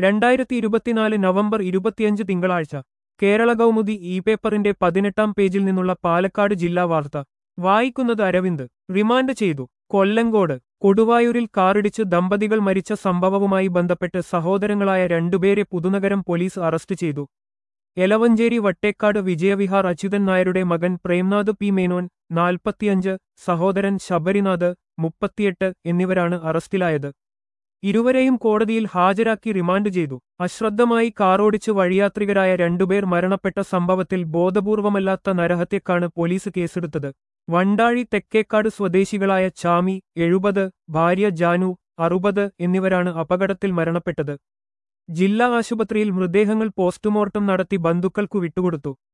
രണ്ടായിരത്തി ഇരുപത്തിനാല് നവംബർ ഇരുപത്തിയഞ്ച് തിങ്കളാഴ്ച കേരള കൗമുദി ഇ പേപ്പറിന്റെ പതിനെട്ടാം പേജിൽ നിന്നുള്ള പാലക്കാട് ജില്ലാ വാർത്ത വായിക്കുന്നത് അരവിന്ദ് റിമാൻഡ് ചെയ്തു കൊല്ലങ്കോട് കൊടുവായൂരിൽ കാറിടിച്ച് ദമ്പതികൾ മരിച്ച സംഭവവുമായി ബന്ധപ്പെട്ട് സഹോദരങ്ങളായ രണ്ടുപേരെ പുതുനഗരം പോലീസ് അറസ്റ്റ് ചെയ്തു എലവഞ്ചേരി വട്ടേക്കാട് വിജയവിഹാർ അച്യുതൻ നായരുടെ മകൻ പ്രേംനാഥ് പി മേനോൻ നാൽപ്പത്തിയഞ്ച് സഹോദരൻ ശബരിനാഥ് മുപ്പത്തിയെട്ട് എന്നിവരാണ് അറസ്റ്റിലായത് ഇരുവരെയും കോടതിയിൽ ഹാജരാക്കി റിമാൻഡ് ചെയ്തു അശ്രദ്ധമായി കാറോടിച്ച് വഴിയാത്രികരായ രണ്ടുപേർ മരണപ്പെട്ട സംഭവത്തിൽ ബോധപൂർവമല്ലാത്ത നരഹത്യക്കാണ് പോലീസ് കേസെടുത്തത് വണ്ടാഴി തെക്കേക്കാട് സ്വദേശികളായ ചാമി എഴുപത് ഭാര്യ ജാനു അറുപത് എന്നിവരാണ് അപകടത്തിൽ മരണപ്പെട്ടത് ജില്ലാ ആശുപത്രിയിൽ മൃതദേഹങ്ങൾ പോസ്റ്റ്മോർട്ടം നടത്തി ബന്ധുക്കൾക്കു വിട്ടുകൊടുത്തു